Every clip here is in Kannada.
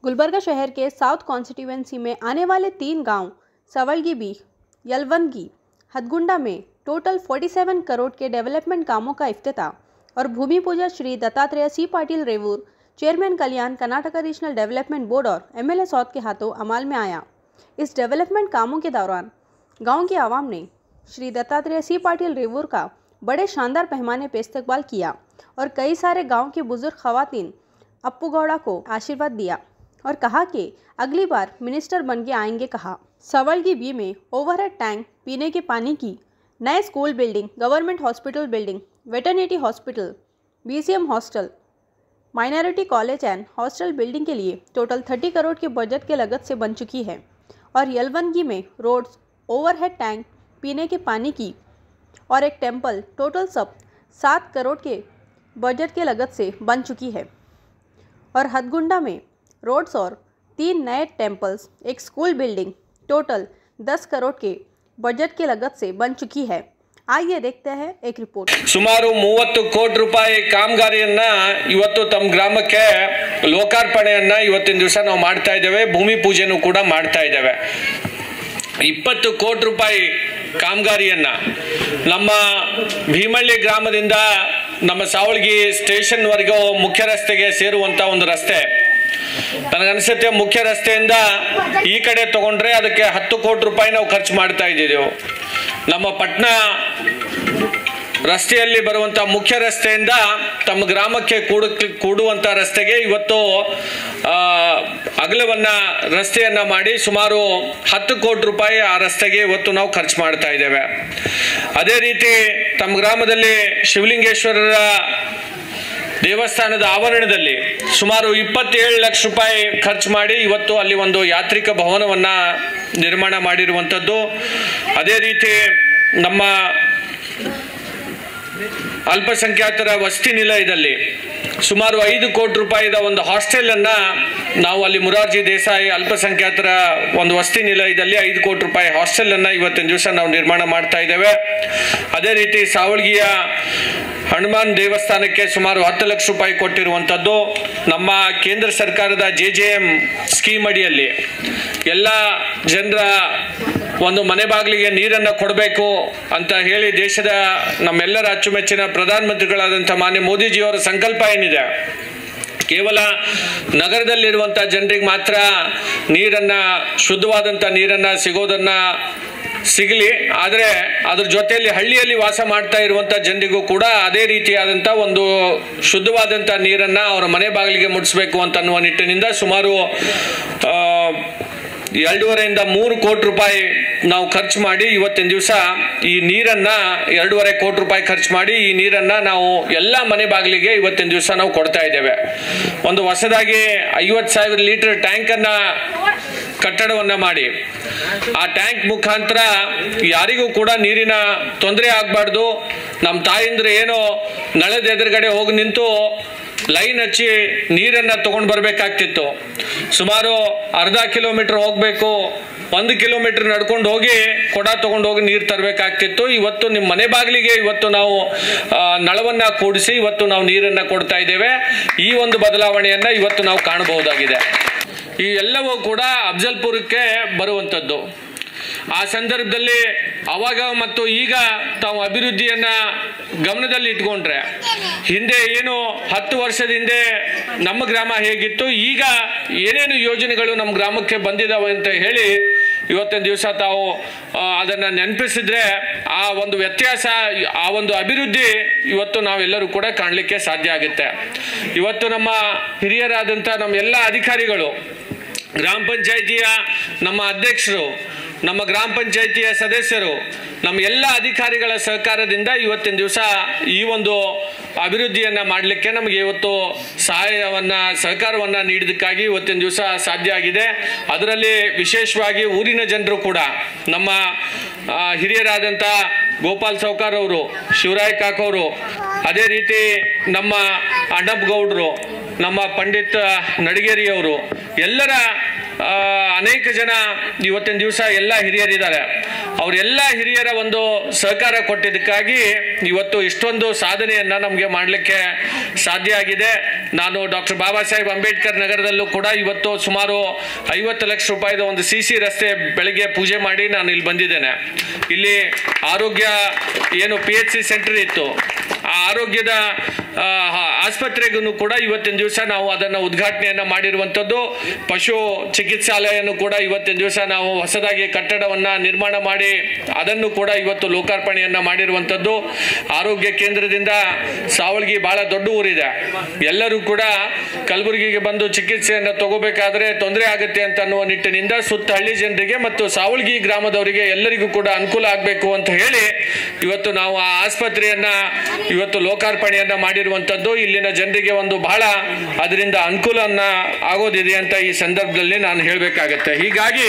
गुलबर्गा शहर के साउथ कॉन्स्टिट्यूएंसी में आने वाले तीन गांव सवलगी बी यलवनगी हदगुंडा में टोटल 47 करोड़ के डेवलपमेंट कामों का इफ्तिताह और भूमि पूजा Shri Dattatreya C Patil Revoor chairman Kalyan Karnataka regional development board और एमएलए सौत के हाथों अमाल में आया इस डेवलपमेंट कामों के दौरान गांव की आवाम ने श्री दत्तात्रेय सी पाटिल रेवूर का बड़े शानदार पैमाने पर इस्तकबाल किया और कई सारे गांव की बुजुर्ग खवातीन अप्पू गौड़ा को आशीर्वाद दिया और कहा कि अगली बार मिनिस्टर बन के आएंगे कहा सवल की बी में ओवरहेड टैंक पीने के पानी की नए school building government hospital building veterinary hospital BCM hostel minority college and hostel building के लिए टोटल 30 करोड़ के बजट के लागत से बन चुकी है और यलवनगी में रोड्स ओवरहेड टैंक पीने के पानी की और एक टेम्पल टोटल सब सात करोड़ के बजट के लागत से बन चुकी है और हदगुंडा में रोड्स और तीन नए टेम्पल्स एक स्कूल बिल्डिंग टोटल दस करोड़ के बजट के लागत से बन चुकी है आइए देखते हैं एक रिपोर्ट ಸುಮಾರು ಮೂವತ್ತು ಕೋಟಿ ರೂಪಾಯಿ ಕಾಮಗಾರಿಯನ್ನ ಇವತ್ತು ತಮ್ಮ ಗ್ರಾಮಕ್ಕೆ ಲೋಕಾರ್ಪಣೆಯನ್ನ ಇವತ್ತಿನ ದಿವಸ ನಾವು ಮಾಡ್ತಾ ಇದ್ದೇವೆ ಭೂಮಿ ಪೂಜೆನೂ ಕೂಡ ಮಾಡ್ತಾ ಇದ್ದೇವೆ ಇಪ್ಪತ್ತು ಕೋಟಿ ರೂಪಾಯಿ ಕಾಮಗಾರಿಯನ್ನ ನಮ್ಮ ಭೀಮಳ್ಳಿ ಗ್ರಾಮದಿಂದ ನಮ್ಮ ಸಾವಳಗಿ ಸ್ಟೇಷನ್ವರೆಗೂ ಮುಖ್ಯ ರಸ್ತೆಗೆ ಸೇರುವಂತ ಒಂದು ರಸ್ತೆ ನನಗನ್ಸುತ್ತೆ ಮುಖ್ಯ ರಸ್ತೆಯಿಂದ ಈ ಕಡೆ ತಗೊಂಡ್ರೆ ಅದಕ್ಕೆ ಹತ್ತು ಕೋಟಿ ರೂಪಾಯಿ ನಾವು ಖರ್ಚು ಮಾಡ್ತಾ ಇದ್ದೀವಿ ನಮ್ಮ ಪಟ್ನ ರಸ್ತೆಯಲ್ಲಿ ಬರುವಂತ ಮುಖ್ಯ ರಸ್ತೆಯಿಂದ ತಮ್ಮ ಗ್ರಾಮಕ್ಕೆ ಕೂಡು ಕೂಡುವಂತ ರಸ್ತೆಗೆ ಇವತ್ತು ಆ, ಅಗಲವನ್ನ ರಸ್ತೆಯನ್ನ ಮಾಡಿ ಸುಮಾರು ಹತ್ತು ಕೋಟಿ ರೂಪಾಯಿ ಆ ರಸ್ತೆಗೆ ಇವತ್ತು ನಾವು ಖರ್ಚು ಮಾಡ್ತಾ ಇದ್ದೇವೆ ಅದೇ ರೀತಿ ತಮ್ಮ ಗ್ರಾಮದಲ್ಲಿ ಶಿವಲಿಂಗೇಶ್ವರರ ದೇವಸ್ಥಾನದ ಆವರಣದಲ್ಲಿ ಸುಮಾರು ಇಪ್ಪತ್ತೇಳು ಲಕ್ಷ ರೂಪಾಯಿ ಖರ್ಚು ಮಾಡಿ ಇವತ್ತು ಅಲ್ಲಿ ಒಂದು ಯಾತ್ರಿಕ ಭವನವನ್ನ ನಿರ್ಮಾಣ ಮಾಡಿರುವಂಥದ್ದು ಅದೇ ರೀತಿ ನಮ್ಮ ಅಲ್ಪಸಂಖ್ಯಾತರ ವಸತಿ ನಿಲಯದಲ್ಲಿ ಸುಮಾರು ಐದು ಕೋಟಿ ರೂಪಾಯಿದ ಒಂದು ಹಾಸ್ಟೆಲ್ ಅನ್ನ ನಾವು ಅಲ್ಲಿ ಮುರಾರ್ಜಿ ದೇಸಾಯಿ ಅಲ್ಪಸಂಖ್ಯಾತರ ಒಂದು ವಸತಿ ನಿಲಯದಲ್ಲಿ ಐದು ಕೋಟಿ ರೂಪಾಯಿ ಹಾಸ್ಟೆಲ್ ಅನ್ನ ಇವತ್ತಿನ ದಿವಸ ನಾವು ನಿರ್ಮಾಣ ಮಾಡ್ತಾ ಇದ್ದೇವೆ ಅದೇ ರೀತಿ ಸಾವಳಗಿಯ ಹನುಮಾನ್ ದೇವಸ್ಥಾನಕ್ಕೆ ಸುಮಾರು ಹತ್ತು ಲಕ್ಷ ರೂಪಾಯಿ ಕೊಟ್ಟಿರುವಂಥದ್ದು ನಮ್ಮ ಕೇಂದ್ರ ಸರ್ಕಾರದ ಜೆ ಜೆ ಎಂ ಸ್ಕೀಮ್ ಅಡಿಯಲ್ಲಿ ಎಲ್ಲ ಜನರ ಒಂದು ಮನೆ ಬಾಗಿಲಿಗೆ ನೀರನ್ನು ಕೊಡಬೇಕು ಅಂತ ಹೇಳಿ ದೇಶದ ನಮ್ಮೆಲ್ಲರ ಅಚ್ಚುಮೆಚ್ಚಿನ ಪ್ರಧಾನಮಂತ್ರಿಗಳಾದಂಥ ಮಾನ್ಯ ಮೋದಿಜಿಯವರ ಸಂಕಲ್ಪ ಏನಿದೆ ಕೇವಲ ನಗರದಲ್ಲಿರುವಂಥ ಜನರಿಗೆ ಮಾತ್ರ ನೀರನ್ನ ಶುದ್ಧವಾದಂಥ ನೀರನ್ನ ಸಿಗೋದನ್ನ ಸಿಗಲಿ ಆದರೆ ಅದ್ರ ಜೊತೆಯಲ್ಲಿ ಹಳ್ಳಿಯಲ್ಲಿ ವಾಸ ಮಾಡ್ತಾ ಇರುವಂಥ ಜನರಿಗೂ ಕೂಡ ಅದೇ ರೀತಿಯಾದಂಥ ಒಂದು ಶುದ್ಧವಾದಂಥ ನೀರನ್ನ ಅವರ ಮನೆ ಬಾಗಿಲಿಗೆ ಮುಟ್ಟಿಸ್ಬೇಕು ಅಂತ ಅನ್ನುವ ನಿಟ್ಟಿನಿಂದ ಸುಮಾರು ಆ, ಎರಡೂವರೆಯಿಂದ ಮೂರು ಕೋಟಿ ರೂಪಾಯಿ ನಾವು ಖರ್ಚು ಮಾಡಿ ಇವತ್ತಿನ ದಿವಸ ಈ ನೀರನ್ನ ಎರಡೂವರೆ ಕೋಟಿ ರೂಪಾಯಿ ಖರ್ಚು ಮಾಡಿ ಈ ನೀರನ್ನ ನಾವು ಎಲ್ಲ ಮನೆ ಬಾಗಿಲಿಗೆ ಇವತ್ತಿನ ದಿವಸ ನಾವು ಕೊಡ್ತಾ ಇದ್ದೇವೆ ಒಂದು ಹೊಸದಾಗಿ ಐವತ್ತು ಸಾವಿರ ಲೀಟರ್ ಟ್ಯಾಂಕ್ ಅನ್ನ ಕಟ್ಟಡವನ್ನ ಮಾಡಿ ಆ ಟ್ಯಾಂಕ್ ಮುಖಾಂತರ ಯಾರಿಗೂ ಕೂಡ ನೀರಿನ ತೊಂದರೆ ಆಗಬಾರ್ದು ನಮ್ಮ ತಾಯಿಂದ್ರೆ ಏನೋ ನಳದ ಎದುರುಗಡೆ ಹೋಗಿ ನಿಂತು ಲೈನ್ ಹಚ್ಚಿ ನೀರನ್ನ ತಗೊಂಡು ಬರಬೇಕಾಗ್ತಿತ್ತು ಸುಮಾರು ಅರ್ಧ ಕಿಲೋಮೀಟರ್ ಹೋಗ್ಬೇಕು ಒಂದು ಕಿಲೋಮೀಟರ್ ನಡ್ಕೊಂಡು ಹೋಗಿ ಕೊಡ ತಗೊಂಡು ಹೋಗಿ ನೀರು ತರಬೇಕಾಗ್ತಿತ್ತು ಇವತ್ತು ನಿಮ್ಮ ಮನೆ ಬಾಗಿಲಿಗೆ ಇವತ್ತು ನಾವು ಆ, ನಳವನ್ನ ಕೂಡಿಸಿ ಇವತ್ತು ನಾವು ನೀರನ್ನ ಕೊಡ್ತಾ ಇದ್ದೇವೆ ಈ ಒಂದು ಬದಲಾವಣೆಯನ್ನ ಇವತ್ತು ನಾವು ಕಾಣಬಹುದಾಗಿದೆ ಈ ಎಲ್ಲವೂ ಕೂಡ ಅಫ್ಜಲ್ಪುರಕ್ಕೆ ಬರುವಂಥದ್ದು ಆ ಸಂದರ್ಭದಲ್ಲಿ ಅವಾಗ ಮತ್ತು ಈಗ ತಾವು ಅಭಿವೃದ್ಧಿಯನ್ನ ಗಮನದಲ್ಲಿ ಇಟ್ಕೊಂಡ್ರೆ ಹಿಂದೆ ಏನು ಹತ್ತು ವರ್ಷದ ಹಿಂದೆ ನಮ್ಮ ಗ್ರಾಮ ಹೇಗಿತ್ತು ಈಗ ಏನೇನು ಯೋಜನೆಗಳು ನಮ್ಮ ಗ್ರಾಮಕ್ಕೆ ಬಂದಿದ್ದಾವೆ ಅಂತ ಹೇಳಿ ಇವತ್ತಿನ ದಿವಸ ತಾವು ಆ, ಅದನ್ನ ನೆನಪಿಸಿದ್ರೆ ಆ ಒಂದು ವ್ಯತ್ಯಾಸ ಆ ಒಂದು ಅಭಿವೃದ್ಧಿ ಇವತ್ತು ನಾವೆಲ್ಲರೂ ಕೂಡ ಕಾಣಲಿಕ್ಕೆ ಸಾಧ್ಯ ಆಗುತ್ತೆ ಇವತ್ತು ನಮ್ಮ ಹಿರಿಯರಾದಂಥ ನಮ್ಮ ಎಲ್ಲ ಅಧಿಕಾರಿಗಳು ಗ್ರಾಮ ಪಂಚಾಯಿತಿಯ ನಮ್ಮ ಅಧ್ಯಕ್ಷರು ನಮ್ಮ ಗ್ರಾಮ ಪಂಚಾಯಿತಿಯ ಸದಸ್ಯರು ನಮ್ಮ ಎಲ್ಲ ಅಧಿಕಾರಿಗಳ ಸಹಕಾರದಿಂದ ಇವತ್ತಿನ ದಿವಸ ಈ ಒಂದು ಅಭಿವೃದ್ಧಿಯನ್ನ ಮಾಡಲಿಕ್ಕೆ ನಮಗೆ ಇವತ್ತು ಸಹಾಯವನ್ನ ಸಹಕಾರವನ್ನ ನೀಡಿದಕ್ಕಾಗಿ ಇವತ್ತಿನ ದಿವಸ ಸಾಧ್ಯ ಆಗಿದೆ ಅದರಲ್ಲಿ ವಿಶೇಷವಾಗಿ ಊರಿನ ಜನರು ಕೂಡ ನಮ್ಮ ಆ, ಹಿರಿಯರಾದಂಥ ಗೋಪಾಲ್ ಸೌಕಾರ್ ಅವರು ಶಿವರಾಯ್ ಕಾಕೋರು ಅದೇ ರೀತಿ ನಮ್ಮ ಅಣ್ಣಪ್ಪ ಗೌಡ್ರು ನಮ್ಮ ಪಂಡಿತ್ ನಡಿಗೇರಿ ಅವರು ಎಲ್ಲರ ಆ, ಅನೇಕ ಜನ ಇವತ್ತಿನ ದಿವಸ ಎಲ್ಲ ಹಿರಿಯರಿದ್ದಾರೆ ಅವರೆಲ್ಲ ಹಿರಿಯರ ಒಂದು ಸಹಕಾರ ಕೊಟ್ಟಿದ್ದಕ್ಕಾಗಿ ಇವತ್ತು ಇಷ್ಟೊಂದು ಸಾಧನೆಯನ್ನ ನಮಗೆ ಮಾಡಲಿಕ್ಕೆ ಸಾಧ್ಯ ಆಗಿದೆ ನಾನು ಡಾಕ್ಟರ್ ಬಾಬಾ ಸಾಹೇಬ್ ಅಂಬೇಡ್ಕರ್ ನಗರದಲ್ಲೂ ಕೂಡ ಇವತ್ತು ಸುಮಾರು ಐವತ್ತು ಲಕ್ಷ ರೂಪಾಯಿದ ಒಂದು ಸಿ ಸಿ ರಸ್ತೆ ಬೆಳಗ್ಗೆ ಪೂಜೆ ಮಾಡಿ ನಾನು ಇಲ್ಲಿ ಬಂದಿದ್ದೇನೆ ಇಲ್ಲಿ ಆರೋಗ್ಯ ಏನು ಪಿ ಎಚ್ ಸಿ ಸೆಂಟರ್ ಇತ್ತು ಆ ಆರೋಗ್ಯದ ಆ, ಹ- ಆಸ್ಪತ್ರೆಗೂ ಕೂಡ ಇವತ್ತಿನ ದಿವಸ ನಾವು ಅದನ್ನು ಉದ್ಘಾಟನೆಯನ್ನ ಮಾಡಿರುವಂಥದ್ದು ಪಶು ಚಿಕಿತ್ಸಾಲಯನು ಕೂಡ ಇವತ್ತಿನ ದಿವಸ ನಾವು ಹೊಸದಾಗಿ ಕಟ್ಟಡವನ್ನ ನಿರ್ಮಾಣ ಮಾಡಿ ಅದನ್ನು ಕೂಡ ಇವತ್ತು ಲೋಕಾರ್ಪಣೆಯನ್ನ ಮಾಡಿರುವಂಥದ್ದು ಆರೋಗ್ಯ ಕೇಂದ್ರದಿಂದ ಸಾವಳಗಿ ಬಹಳ ದೊಡ್ಡ ಊರಿದೆ ಎಲ್ಲರೂ ಕೂಡ ಕಲಬುರಗಿಗೆ ಬಂದು ಚಿಕಿತ್ಸೆಯನ್ನು ತಗೋಬೇಕಾದ್ರೆ ತೊಂದರೆ ಆಗುತ್ತೆ ಅಂತ ಅನ್ನುವ ನಿಟ್ಟಿನಿಂದ ಸುತ್ತ ಹಳ್ಳಿ ಜನರಿಗೆ ಮತ್ತು ಸಾವಳಗಿ ಗ್ರಾಮದವರಿಗೆ ಎಲ್ಲರಿಗೂ ಕೂಡ ಅನುಕೂಲ ಆಗಬೇಕು ಅಂತ ಹೇಳಿ ಇವತ್ತು ನಾವು ಆ ಆಸ್ಪತ್ರೆಯನ್ನ ಇವತ್ತು ಲೋಕಾರ್ಪಣೆಯನ್ನ ಮಾಡಿರುವಂತದ್ದು ಇಲ್ಲಿನ ಜನರಿಗೆ ಒಂದು ಬಹಳ ಅದರಿಂದ ಅನುಕೂಲನ್ನ ಆಗೋದಿದೆ ಅಂತ ಈ ಸಂದರ್ಭದಲ್ಲಿ ನಾನು ಹೇಳಬೇಕಾಗತ್ತೆ ಹೀಗಾಗಿ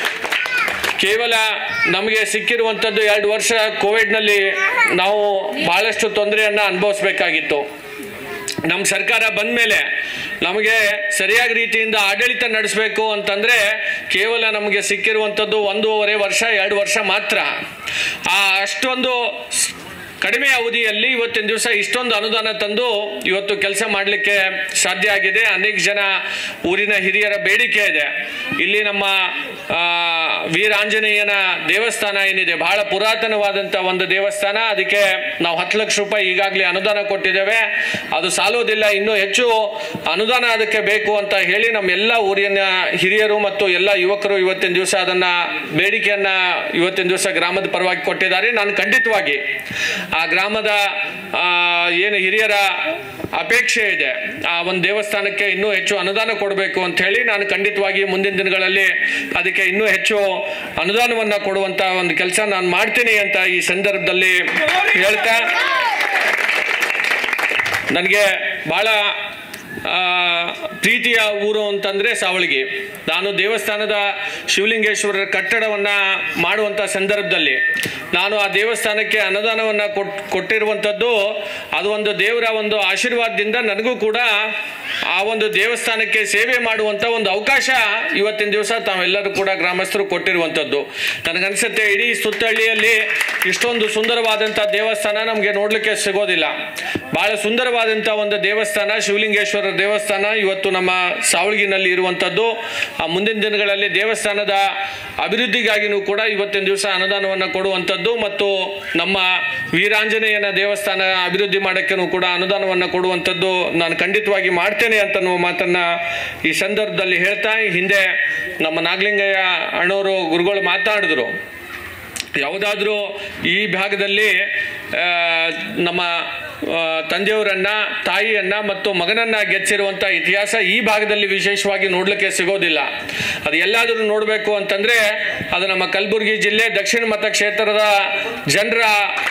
ಕೇವಲ ನಮಗೆ ಸಿಕ್ಕಿರುವಂಥದ್ದು ಎರಡು ವರ್ಷ ಕೋವಿಡ್ನಲ್ಲಿ ನಾವು ಬಹಳಷ್ಟು ತೊಂದರೆಯನ್ನು ಅನುಭವಿಸ್ಬೇಕಾಗಿತ್ತು ನಮ್ಮ ಸರ್ಕಾರ ಬಂದ ಮೇಲೆ ನಮಗೆ ಸರಿಯಾದ ರೀತಿಯಿಂದ ಆಡಳಿತ ನಡೆಸಬೇಕು ಅಂತಂದ್ರೆ ಕೇವಲ ನಮಗೆ ಸಿಕ್ಕಿರುವಂಥದ್ದು ಒಂದೂವರೆ ವರ್ಷ ಎರಡು ವರ್ಷ ಮಾತ್ರ ಆ ಅಷ್ಟೊಂದು ಸ್- ಕಡಿಮೆ ಅವಧಿಯಲ್ಲಿ ಇವತ್ತಿನ ದಿವಸ ಇಷ್ಟೊಂದು ಅನುದಾನ ತಂದು ಇವತ್ತು ಕೆಲಸ ಮಾಡಲಿಕ್ಕೆ ಸಾಧ್ಯ ಆಗಿದೆ ಅನೇಕ ಜನ ಊರಿನ ಹಿರಿಯರ ಬೇಡಿಕೆ ಇದೆ ಇಲ್ಲಿ ನಮ್ಮ ಆ, ವೀರಾಂಜನೇಯನ ದೇವಸ್ಥಾನ ಏನಿದೆ ಬಹಳ ಪುರಾತನವಾದಂಥ ಒಂದು ದೇವಸ್ಥಾನ ಅದಕ್ಕೆ ನಾವು ಹತ್ತು ಲಕ್ಷ ರೂಪಾಯಿ ಈಗಾಗಲೇ ಅನುದಾನ ಕೊಟ್ಟಿದ್ದೇವೆ ಅದು ಸಾಲೋದಿಲ್ಲ ಇನ್ನೂ ಹೆಚ್ಚು ಅನುದಾನ ಅದಕ್ಕೆ ಬೇಕು ಅಂತ ಹೇಳಿ ನಮ್ಮೆಲ್ಲ ಊರಿನ ಹಿರಿಯರು ಮತ್ತು ಎಲ್ಲ ಯುವಕರು ಇವತ್ತಿನ ದಿವಸ ಅದನ್ನ ಬೇಡಿಕೆಯನ್ನ ಇವತ್ತಿನ ದಿವಸ ಗ್ರಾಮದ ಪರವಾಗಿ ಕೊಟ್ಟಿದ್ದಾರೆ ನಾನು ಖಂಡಿತವಾಗಿ ಆ ಗ್ರಾಮದ ಆ, ಏನು ಹಿರಿಯರ ಅಪೇಕ್ಷೆ ಇದೆ ಆ ಒಂದು ದೇವಸ್ಥಾನಕ್ಕೆ ಇನ್ನೂ ಹೆಚ್ಚು ಅನುದಾನ ಕೊಡಬೇಕು ಅಂತ ಹೇಳಿ ನಾನು ಖಂಡಿತವಾಗಿ ಮುಂದಿನ ದಿನಗಳಲ್ಲಿ ಅದಕ್ಕೆ ಇನ್ನೂ ಹೆಚ್ಚು ಅನುದಾನವನ್ನ ಕೊಡುವಂತ ಒಂದು ಕೆಲಸ ನಾನು ಮಾಡ್ತೀನಿ ಅಂತ ಈ ಸಂದರ್ಭದಲ್ಲಿ ಹೇಳ್ತಾ ನನಗೆ ಬಹಳ ಆ, ಪ್ರೀತಿಯ ಊರು ಅಂತಂದ್ರೆ ಸಾವಳಗಿ ನಾನು ದೇವಸ್ಥಾನದ ಶಿವಲಿಂಗೇಶ್ವರರ ಕಟ್ಟಡವನ್ನ ಮಾಡುವಂತ ಸಂದರ್ಭದಲ್ಲಿ ನಾನು ಆ ದೇವಸ್ಥಾನಕ್ಕೆ ಅನುದಾನವನ್ನ ಕೊಟ್ ಕೊಟ್ಟಿರುವಂಥದ್ದು ಅದು ಒಂದು ದೇವರ ಒಂದು ಆಶೀರ್ವಾದದಿಂದ ನನಗೂ ಕೂಡ ಆ ಒಂದು ದೇವಸ್ಥಾನಕ್ಕೆ ಸೇವೆ ಮಾಡುವಂತ ಒಂದು ಅವಕಾಶ ಇವತ್ತಿನ ದಿವಸ ತಾವೆಲ್ಲರೂ ಕೂಡ ಗ್ರಾಮಸ್ಥರು ಕೊಟ್ಟಿರುವಂಥದ್ದು ನನಗನ್ಸುತ್ತೆ ಇಡೀ ಸುತ್ತಹಳ್ಳಿಯಲ್ಲಿ ಇಷ್ಟೊಂದು ಸುಂದರವಾದಂಥ ದೇವಸ್ಥಾನ ನಮಗೆ ನೋಡ್ಲಿಕ್ಕೆ ಸಿಗೋದಿಲ್ಲ ಬಹಳ ಸುಂದರವಾದಂಥ ಒಂದು ದೇವಸ್ಥಾನ ಶಿವಲಿಂಗೇಶ್ವರ ದೇವಸ್ಥಾನ ಇವತ್ತು ನಮ್ಮ ಸಾವಳಗಿನಲ್ಲಿ ಇರುವಂಥದ್ದು ಆ ಮುಂದಿನ ದಿನಗಳಲ್ಲಿ ದೇವಸ್ಥಾನದ ಅಭಿವೃದ್ಧಿಗಾಗಿನೂ ಕೂಡ ಇವತ್ತಿನ ದಿವಸ ಅನುದಾನವನ್ನು ಕೊಡುವಂಥದ್ದು ಮತ್ತು ನಮ್ಮ ವೀರಾಂಜನೇಯನ ದೇವಸ್ಥಾನ ಅಭಿವೃದ್ಧಿ ಮಾಡೋಕ್ಕೂ ಕೂಡ ಅನುದಾನವನ್ನು ಕೊಡುವಂಥದ್ದು ನಾನು ಖಂಡಿತವಾಗಿ ಮಾಡ್ತೇನೆ ಅಂತ ಅನ್ನುವ ಮಾತನ್ನ ಈ ಸಂದರ್ಭದಲ್ಲಿ ಹೇಳ್ತಾ ಹಿಂದೆ ನಮ್ಮ ನಾಗಲಿಂಗಯ್ಯ ಅಣ್ಣವರು ಗುರುಗಳು ಮಾತಾಡಿದ್ರು ಯಾವುದಾದ್ರೂ ಈ ಭಾಗದಲ್ಲಿ ಆ, ನಮ್ಮ ಆ, ತಂದೆಯವರನ್ನ ತಾಯಿಯನ್ನ ಮತ್ತು ಮಗನನ್ನ ಗೆಚ್ಚಿರುವಂತ ಇತಿಹಾಸ ಈ ಭಾಗದಲ್ಲಿ ವಿಶೇಷವಾಗಿ ನೋಡ್ಲಿಕ್ಕೆ ಸಿಗೋದಿಲ್ಲ ಅದು ಎಲ್ಲಾದರೂ ನೋಡಬೇಕು ಅಂತಂದ್ರೆ ಅದು ನಮ್ಮ ಕಲಬುರಗಿ ಜಿಲ್ಲೆ ದಕ್ಷಿಣ ಮತಕ್ಷೇತ್ರದ ಜನರ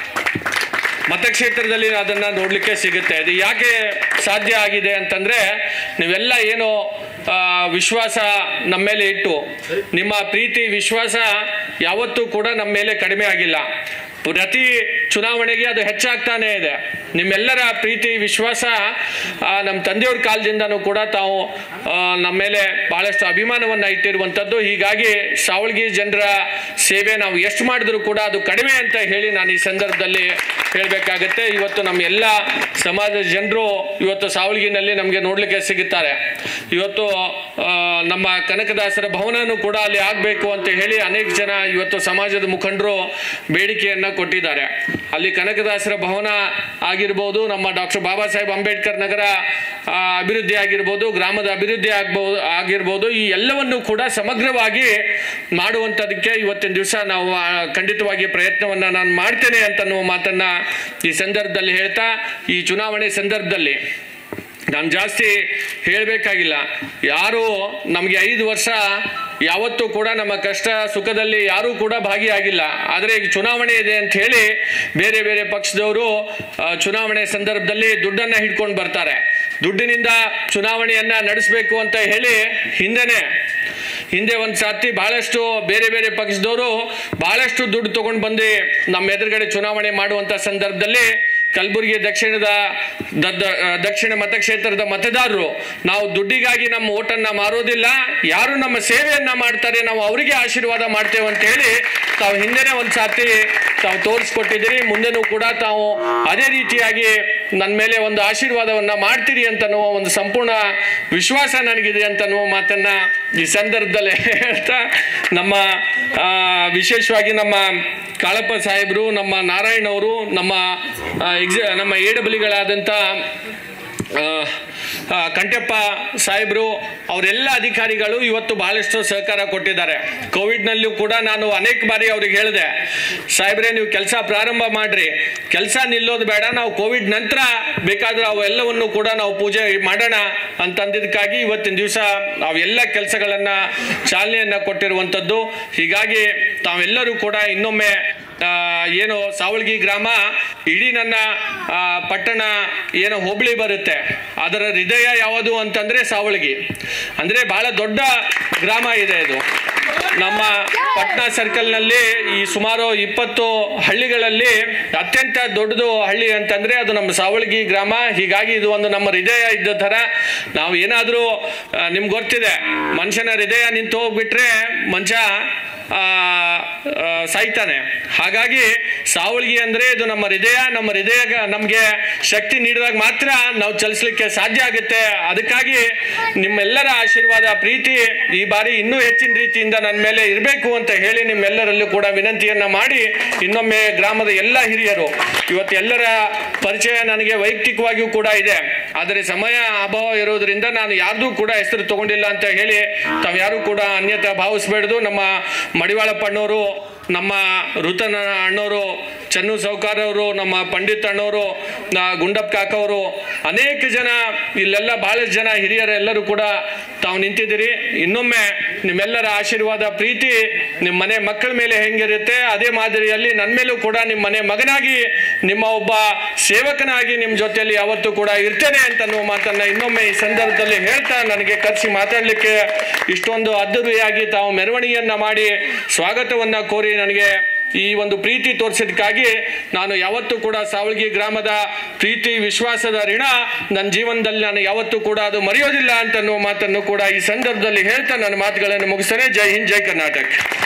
ಮತಕ್ಷೇತ್ರದಲ್ಲಿ ಅದನ್ನ ನೋಡ್ಲಿಕ್ಕೆ ಸಿಗುತ್ತೆ ಇದು ಯಾಕೆ ಸಾಧ್ಯ ಆಗಿದೆ ಅಂತಂದ್ರೆ ನೀವೆಲ್ಲ ಏನು ಆ, ವಿಶ್ವಾಸ ನಮ್ಮ ಮೇಲೆ ಇಟ್ಟು ನಿಮ್ಮ ಪ್ರೀತಿ ವಿಶ್ವಾಸ ಯಾವತ್ತೂ ಕೂಡ ನಮ್ಮ ಮೇಲೆ ಕಡಿಮೆ ಆಗಿಲ್ಲ ಪ್ರತಿ ಚುನಾವಣೆಗೆ ಅದು ಹೆಚ್ಚಾಗ್ತಾನೆ ಇದೆ ನಿಮ್ಮೆಲ್ಲರ ಪ್ರೀತಿ ವಿಶ್ವಾಸ ಆ, ನಮ್ಮ ತಂದೆಯವ್ರ ಕಾಲದಿಂದನೂ ಕೂಡ ತಾವು ಆ, ನಮ್ಮ ಮೇಲೆ ಬಹಳಷ್ಟು ಅಭಿಮಾನವನ್ನ ಇಟ್ಟಿರುವಂಥದ್ದು ಹೀಗಾಗಿ ಸಾವಳಗಿ ಜನರ ಸೇವೆ ನಾವು ಎಷ್ಟು ಮಾಡಿದ್ರು ಕೂಡ ಅದು ಕಡಿಮೆ ಅಂತ ಹೇಳಿ ನಾನು ಈ ಸಂದರ್ಭದಲ್ಲಿ ಹೇಳಬೇಕಾಗತ್ತೆ ಇವತ್ತು ನಮ್ಮ ಎಲ್ಲ ಸಮಾಜದ ಜನರು ಇವತ್ತು ಸಾವಳಗಿನಲ್ಲಿ ನಮಗೆ ನೋಡ್ಲಿಕ್ಕೆ ಸಿಗುತ್ತಾರೆ ಇವತ್ತು ಆ, ನಮ್ಮ ಕನಕದಾಸರ ಭವನನೂ ಕೂಡ ಅಲ್ಲಿ ಆಗಬೇಕು ಅಂತ ಹೇಳಿ ಅನೇಕ ಜನ ಇವತ್ತು ಸಮಾಜದ ಮುಖಂಡರು ಬೇಡಿಕೆಯನ್ನ ಕೊಟ್ಟಿದ್ದಾರೆ ಅಲ್ಲಿ ಕನಕದಾಸರ ಭವನ ಆಗಿರ್ಬೋದು ನಮ್ಮ ಡಾಕ್ಟರ್ ಬಾಬಾ ಸಾಹೇಬ್ ಅಂಬೇಡ್ಕರ್ ನಗರ ಆ, ಅಭಿವೃದ್ಧಿ ಆಗಿರ್ಬೋದು ಗ್ರಾಮದ ಅಭಿವೃದ್ಧಿ ಆಗ್ಬೋದು ಆಗಿರ್ಬೋದು ಈ ಎಲ್ಲವನ್ನು ಕೂಡ ಸಮಗ್ರವಾಗಿ ಮಾಡುವಂಥದಕ್ಕೆ ಇವತ್ತಿನ ದಿವಸ ನಾವು ಆ, ಖಂಡಿತವಾಗಿ ಪ್ರಯತ್ನವನ್ನ ನಾನು ಮಾಡ್ತೇನೆ ಅಂತ ಅನ್ನುವ ಮಾತನ್ನ ಈ ಸಂದರ್ಭದಲ್ಲಿ ಹೇಳ್ತಾ ಈ ಚುನಾವಣೆ ಸಂದರ್ಭದಲ್ಲಿ ನಾನು ಜಾಸ್ತಿ ಹೇಳಬೇಕಾಗಿಲ್ಲ ಯಾರು ನಮಗೆ ಐದು ವರ್ಷ ಯಾವತ್ತೂ ಕೂಡ ನಮ್ಮ ಕಷ್ಟ ಸುಖದಲ್ಲಿ ಯಾರೂ ಕೂಡ ಭಾಗಿಯಾಗಿಲ್ಲ ಆದರೆ ಈಗ ಚುನಾವಣೆ ಇದೆ ಅಂತ ಹೇಳಿ ಬೇರೆ ಬೇರೆ ಪಕ್ಷದವರು ಆ, ಚುನಾವಣೆ ಸಂದರ್ಭದಲ್ಲಿ ದುಡ್ಡನ್ನ ಹಿಡ್ಕೊಂಡು ಬರ್ತಾರೆ ದುಡ್ಡಿನಿಂದ ಚುನಾವಣೆಯನ್ನ ನಡೆಸಬೇಕು ಅಂತ ಹೇಳಿ ಹಿಂದೆನೆ ಹಿಂದೆ ಒಂದು ಸಾರ್ತಿ ಬಹಳಷ್ಟು ಬೇರೆ ಬೇರೆ ಪಕ್ಷದವರು ಬಹಳಷ್ಟು ದುಡ್ಡು ತಗೊಂಡು ಬಂದು ನಮ್ಮ ಎದುರುಗಡೆ ಚುನಾವಣೆ ಮಾಡುವಂತ ಸಂದರ್ಭದಲ್ಲಿ ಕಲಬುರಗಿ ದಕ್ಷಿಣದ ದ- ದ- ದಕ್ಷಿಣ ಮತಕ್ಷೇತ್ರದ ಮತದಾರರು ನಾವು ದುಡ್ಡಿಗಾಗಿ ನಮ್ಮ ಓಟನ್ನ ಮಾರೋದಿಲ್ಲ ಯಾರು ನಮ್ಮ ಸೇವೆಯನ್ನ ಮಾಡ್ತಾರೆ ನಾವು ಅವರಿಗೆ ಆಶೀರ್ವಾದ ಮಾಡ್ತೇವೆ ಅಂತ ಹೇಳಿ ತಾವು ಹಿಂದೆನೆ ಒಂದು ಸಾರಿ ತಾವು ತೋರಿಸ್ಕೊಟ್ಟಿದ್ದೀರಿ ಮುಂದೆನೂ ಕೂಡ ತಾವು ಅದೇ ರೀತಿಯಾಗಿ ನನ್ನ ಮೇಲೆ ಒಂದು ಆಶೀರ್ವಾದವನ್ನ ಮಾಡ್ತೀರಿ ಅಂತನ್ನುವ ಒಂದು ಸಂಪೂರ್ಣ ವಿಶ್ವಾಸ ನನಗಿದೆ ಅಂತನ್ನುವ ಮಾತನ್ನ ಈ ಸಂದರ್ಭದಲ್ಲಿ ಹೇಳ್ತಾ ನಮ್ಮ ಆ, ವಿಶೇಷವಾಗಿ ನಮ್ಮ ಕಾಳಪ್ಪ ಸಾಹೇಬರು ನಮ್ಮ ನಾರಾಯಣ್ ಅವರು ನಮ್ಮ ಆ, ಎಕ್ಸಿ ನಮ್ಮ ಎಡಬಲಿಗಳಾದಂಥ ಆ, ಆ, ಕಂಠಪ್ಪ ಸಾಹೇಬರು ಅವರೆಲ್ಲ ಅಧಿಕಾರಿಗಳು ಇವತ್ತು ಬಹಳಷ್ಟು ಸಹಕಾರ ಕೊಟ್ಟಿದ್ದಾರೆ ಕೋವಿಡ್ನಲ್ಲೂ ಕೂಡ ನಾನು ಅನೇಕ ಬಾರಿ ಅವ್ರಿಗೆ ಹೇಳಿದೆ ಸಾಹೇಬ್ರೆ ನೀವು ಕೆಲಸ ಪ್ರಾರಂಭ ಮಾಡ್ರಿ ಕೆಲಸ ನಿಲ್ಲೋದು ಬೇಡ ನಾವು ಕೋವಿಡ್ ನಂತರ ಬೇಕಾದ್ರೆ ಅವೆಲ್ಲವನ್ನು ಕೂಡ ನಾವು ಪೂಜೆ ಮಾಡೋಣ ಅಂತಂದಿದ್ದಕ್ಕಾಗಿ ಇವತ್ತಿನ ದಿವಸ ಅವೆಲ್ಲ ಕೆಲಸಗಳನ್ನ ಚಾಲನೆಯನ್ನ ಕೊಟ್ಟಿರುವಂಥದ್ದು ಹೀಗಾಗಿ ತಾವೆಲ್ಲರೂ ಕೂಡ ಇನ್ನೊಮ್ಮೆ ಆ, ಏನು ಸಾವಳ್ಗಿ ಗ್ರಾಮ ಇಡೀ ನನ್ನ ಆ, ಪಟ್ಟಣ ಏನು ಹೋಬಳಿ ಬರುತ್ತೆ ಅದರ ಹೃದಯ ಯಾವುದು ಅಂತಂದ್ರೆ ಸಾವಳ್ಗಿ ಅಂದ್ರೆ ಬಹಳ ದೊಡ್ಡ ಗ್ರಾಮ ಇದೆ ಇದು ನಮ್ಮ ಪಟ್ನಾ ಸರ್ಕಲ್ನಲ್ಲಿ ಈ ಸುಮಾರು ಇಪ್ಪತ್ತು ಹಳ್ಳಿಗಳಲ್ಲಿ ಅತ್ಯಂತ ದೊಡ್ಡದು ಹಳ್ಳಿ ಅಂತಂದ್ರೆ ಅದು ನಮ್ಮ ಸಾವಳ್ಗಿ ಗ್ರಾಮ ಹೀಗಾಗಿ ಇದು ಒಂದು ನಮ್ಮ ಹೃದಯ ಇದ್ದ ಥರ ನಾವು ಏನಾದರೂ ನಿಮ್ಗೆ ಗೊತ್ತಿದೆ ಮನುಷ್ಯನ ಹೃದಯ ನಿಂತು ಹೋಗ್ಬಿಟ್ರೆ ಮನುಷ್ಯ ಆ, ಆ, ಸಾಯ್ತಾನೆ ಹಾಗಾಗಿ ಸಾವಳ್ಗಿ ಅಂದ್ರೆ ಇದು ನಮ್ಮ ಹೃದಯ ನಮ್ಮ ಹೃದಯ ನಮಗೆ ಶಕ್ತಿ ನೀಡಿದಾಗ ಮಾತ್ರ ನಾವು ಚಲಿಸ್ಲಿಕ್ಕೆ ಸಾಧ್ಯ ಆಗುತ್ತೆ ಅದಕ್ಕಾಗಿ ನಿಮ್ಮೆಲ್ಲರ ಆಶೀರ್ವಾದ ಪ್ರೀತಿ ಈ ಬಾರಿ ಇನ್ನೂ ಹೆಚ್ಚಿನ ರೀತಿಯಿಂದ ನನ್ನ ಮೇಲೆ ಇರಬೇಕು ಅಂತ ಹೇಳಿ ನಿಮ್ಮೆಲ್ಲರಲ್ಲೂ ಕೂಡ ವಿನಂತಿಯನ್ನ ಮಾಡಿ ಇನ್ನೊಮ್ಮೆ ಗ್ರಾಮದ ಎಲ್ಲ ಹಿರಿಯರು ಇವತ್ತು ಎಲ್ಲರ ಪರಿಚಯ ನನಗೆ ವೈಯಕ್ತಿಕವಾಗಿಯೂ ಕೂಡ ಇದೆ ಆದರೆ ಸಮಯ ಅಭಾವ ಇರೋದ್ರಿಂದ ನಾನು ಯಾರ್ದೂ ಕೂಡ ಹೆಸರು ತಗೊಂಡಿಲ್ಲ ಅಂತ ಹೇಳಿ ತಾವು ಯಾರು ಕೂಡ ಅನ್ಯತಾ ಭಾವಿಸ್ಬೇಡ್ದು ನಮ್ಮ ಮಡಿವಾಳಪ್ಪ ಅಣ್ಣವರು ನಮ್ಮ ಋತನ ಅಣ್ಣವರು ಚನ್ನು ಸೌಕಾರ್ ಅವರು ನಮ್ಮ ಪಂಡಿತ್ ಅಣ್ಣವರು ನಾ- ಗುಂಡಪ್ಪ ಕಾಕವರು ಅನೇಕ ಜನ ಇಲ್ಲೆಲ್ಲ ಬಹಳಷ್ಟು ಜನ ಹಿರಿಯರೆಲ್ಲರೂ ಕೂಡ ತಾವು ನಿಂತಿದ್ದೀರಿ ಇನ್ನೊಮ್ಮೆ ನಿಮ್ಮೆಲ್ಲರ ಆಶೀರ್ವಾದ ಪ್ರೀತಿ ನಿಮ್ಮ ಮನೆ ಮಕ್ಕಳ ಮೇಲೆ ಹೆಂಗಿರುತ್ತೆ ಅದೇ ಮಾದರಿಯಲ್ಲಿ ನನ್ನ ಮೇಲೂ ಕೂಡ ನಿಮ್ಮ ಮನೆ ಮಗನಾಗಿ ನಿಮ್ಮ ಒಬ್ಬ ಸೇವಕನಾಗಿ ನಿಮ್ಮ ಜೊತೆಯಲ್ಲಿ ಯಾವತ್ತೂ ಕೂಡ ಇರ್ತೇನೆ ಅಂತ ಅನ್ನುವ ಮಾತನ್ನ ಇನ್ನೊಮ್ಮೆ ಈ ಸಂದರ್ಭದಲ್ಲಿ ಹೇಳ್ತಾ ನನಗೆ ಕರೆಸಿ ಮಾತಾಡಲಿಕ್ಕೆ ಇಷ್ಟೊಂದು ಅದ್ದೂರಿಯಾಗಿ ತಾವು ಮೆರವಣಿಗೆಯನ್ನ ಮಾಡಿ ಸ್ವಾಗತವನ್ನ ಕೋರಿ ನನಗೆ ಈ ಒಂದು ಪ್ರೀತಿ ತೋರಿಸಿದಕ್ಕಾಗಿ ನಾನು ಯಾವತ್ತೂ ಕೂಡ ಸಾವಳ್ಗಿ ಗ್ರಾಮದ ಪ್ರೀತಿ ವಿಶ್ವಾಸದ ಋಣ ನನ್ನ ಜೀವನದಲ್ಲಿ ನಾನು ಯಾವತ್ತೂ ಕೂಡ ಅದು ಮರೆಯೋದಿಲ್ಲ ಅಂತ ಅನ್ನುವ ಮಾತನ್ನು ಕೂಡ ಈ ಸಂದರ್ಭದಲ್ಲಿ ಹೇಳ್ತಾ ನನ್ನ ಮಾತುಗಳನ್ನು ಮುಗಿಸ್ತೇನೆ ಜೈ ಹಿಂದ್ ಜೈ ಕರ್ನಾಟಕ